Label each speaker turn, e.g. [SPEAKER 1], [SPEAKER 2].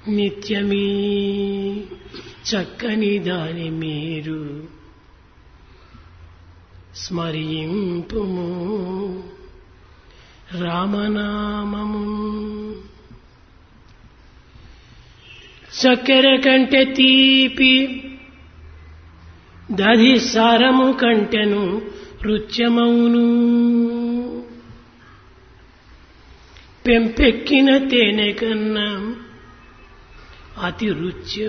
[SPEAKER 1] నిత్యమీ చక్కని దాని మీరు స్మరింపుము రామనామము చక్కెర కంటే తీపి దధి సారము కంటెను రుచ్యమౌను పెంపెక్కిన తేనె కన్నా అతి రుచ్యం